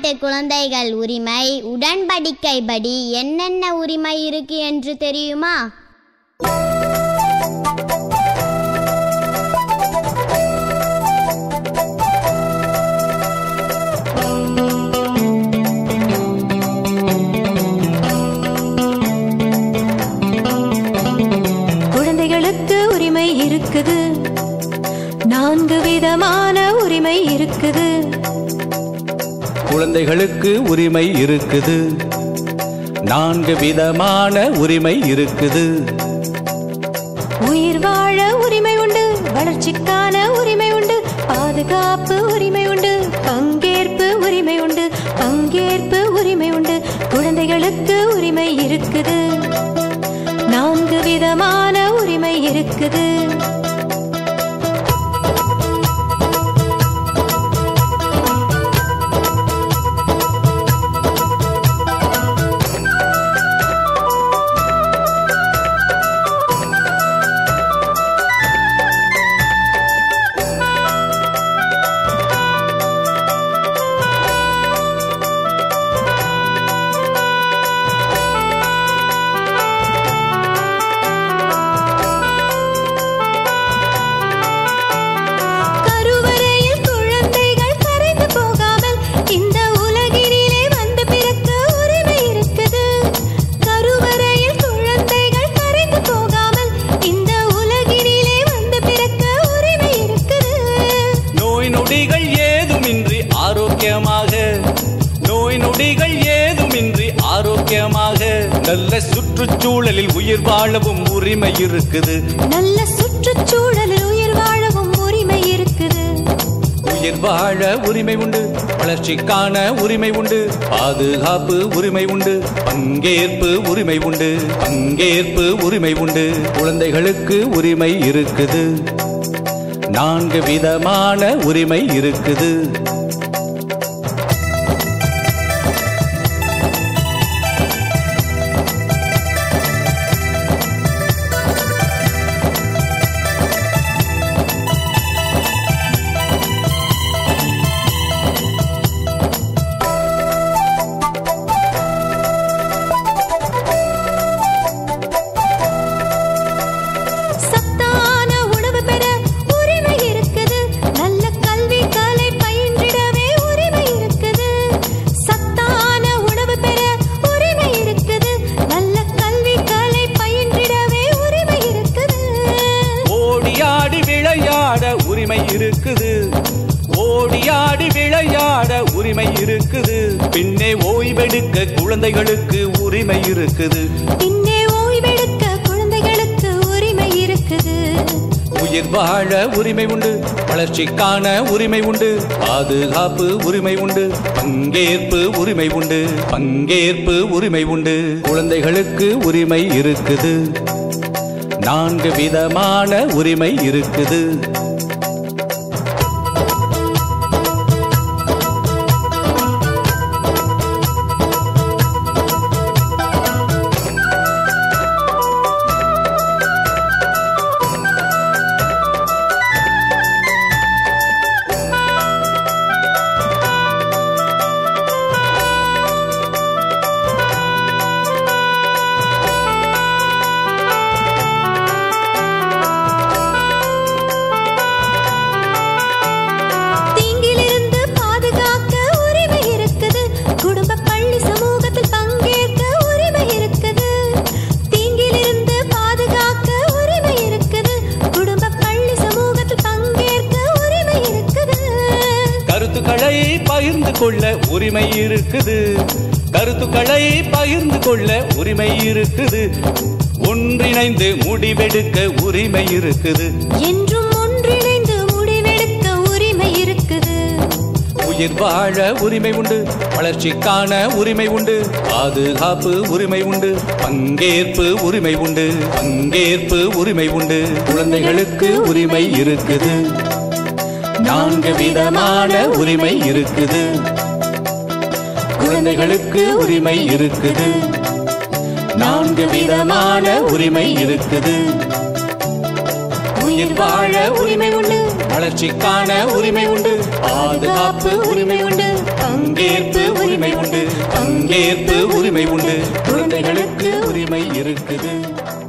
நாட்டு குழந்தைகள் உரிமை உடன்படிக்கைப்படி என்னென்ன உரிமை இருக்கு என்று தெரியுமா குழந்தைகளுக்கு உரிமை இருக்குது நான்கு விதமான உரிமை இருக்குது குழந்தைகளுக்கு உரிமை இருக்குது நான்கு விதமான உரிமை இருக்குது உயிர் வாழ உரிமை உண்டு வளர்ச்சிக்கான உரிமை உண்டு பாதுகாப்பு உரிமை உண்டு பங்கேற்பு உரிமை உண்டு பங்கேற்பு உரிமை உண்டு குழந்தைகளுக்கு உரிமை இருக்குது நான்கு விதமான உரிமை இருக்குது கருவறையில் குழந்தைகள் கரைந்து போகாமல் இந்த உலகினிலே வந்து பிறக்க உரிமை இருக்குது கருவறையில் குழந்தைகள் கரைந்து போகாமல் இந்த உலகினிலே வந்து பிறக்க உரிமை இருக்குது நோய் நொடிகள் ஏதுமின்றி ஆரோக்கியமாக நோய் நொடிகள் ஏதுமின்றி ஆரோக்கியமாக நல்ல சுற்றுச்சூழலில் உயிர் வாழவும் உரிமை இருக்குது நல்ல சுற்றுச்சூழலில் உயிர் வாழவும் உரிமை இருக்குது உயிர் வாழ உரிமை உண்டு வளர்ச்சிக்கான உரிமை உண்டு பாதுகாப்பு உரிமை உண்டு பங்கேற்பு உரிமை உண்டு பங்கேற்பு உரிமை உண்டு குழந்தைகளுக்கு உரிமை இருக்குது நான்கு விதமான உரிமை இருக்குது சத்தான உணவு பெற உரிமை இருக்குது நல்ல கல்வி கலை பயின்றிடவே உரிமை இருக்குது சத்தான உணவு பெற உரிமை இருக்குது நல்ல கல்வி கலை பயின்றிடவே உரிமை இருக்குது ஓடியாடி விளையாட உரிமை இருக்குது ஓடியாடி விளையாட உரிமை இருக்குது பின்னே ஓய்வெடுக்க குழந்தைகளுக்கு உரிமை இருக்குது பின்னே ஓய்வெடுக்க குழந்தைகளுக்கு உரிமை இருக்குது உயிர் வாழ உரிமை உண்டு வளர்ச்சிக்கான உரிமை உண்டு பாதுகாப்பு உரிமை உண்டு பங்கேற்பு உரிமை உண்டு பங்கேற்பு உரிமை உண்டு குழந்தைகளுக்கு உரிமை இருக்குது நான்கு விதமான உரிமை இருக்குது தீங்கிலிருந்து பாதுகாக்க உரிமை இருக்குது குடும்ப பள்ளி சமூகத்தில் பங்கேற்க உரிமை இருக்குது தீங்கிலிருந்து பாதுகாக்க உரிமை இருக்குது குடும்ப பள்ளி சமூகத்தில் பங்கேற்க உரிமை இருக்குது கருத்துக்களை பகிர்ந்து கொள்ள உரிமை இருக்குது கருத்துக்களை பகிர்ந்து கொள்ள உரிமை இருக்குது ஒன்றிணைந்து முடிவெடுக்க உரிமை இருக்குது என்றும் ஒன்றிணைந்து முடிவெடுக்க உரிமை இருக்குது உயிர் வாழ உரிமை உண்டு வளர்ச்சிக்கான உரிமை உண்டு பாதுகாப்பு உரிமை உண்டு பங்கேற்பு உரிமை உண்டு பங்கேற்பு உரிமை உண்டு குழந்தைகளுக்கு உரிமை இருக்குது நான்கு விதமான உரிமை இருக்குது குழந்தைகளுக்கு உரிமை இருக்குது நான்கு விதமான உரிமை இருக்குது உயிர் வாழ உரிமை உண்டு வளர்ச்சிக்கான உரிமை உண்டு பாதுகாப்பு உரிமை உண்டு பங்கேற்பு பங்கேற்பு உரிமை உண்டு குழந்தைகளுக்கு உரிமை இருக்குது